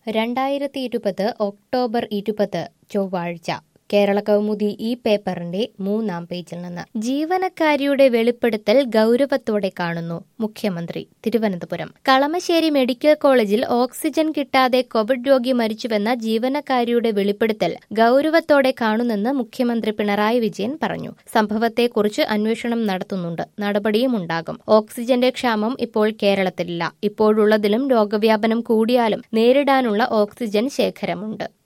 രണ്ടായിരത്തി ഇരുപത് ഒക്ടോബർ ഇരുപത് ചൊവ്വാഴ്ച കേരള കൗമുദി ഈ പേപ്പറിന്റെ മൂന്നാം പേജിൽ നിന്ന് ജീവനക്കാരിയുടെ വെളിപ്പെടുത്തൽ ഗൗരവത്തോടെ കാണുന്നു മുഖ്യമന്ത്രി തിരുവനന്തപുരം കളമശ്ശേരി മെഡിക്കൽ കോളേജിൽ ഓക്സിജൻ കിട്ടാതെ കോവിഡ് രോഗി മരിച്ചുവെന്ന ജീവനക്കാരിയുടെ വെളിപ്പെടുത്തൽ ഗൗരവത്തോടെ കാണുന്നെന്ന് മുഖ്യമന്ത്രി പിണറായി വിജയൻ പറഞ്ഞു സംഭവത്തെക്കുറിച്ച് അന്വേഷണം നടത്തുന്നുണ്ട് നടപടിയും ഉണ്ടാകും ഓക്സിജന്റെ ക്ഷാമം ഇപ്പോൾ കേരളത്തിലില്ല ഇപ്പോഴുള്ളതിലും രോഗവ്യാപനം കൂടിയാലും നേരിടാനുള്ള ഓക്സിജൻ ശേഖരമുണ്ട്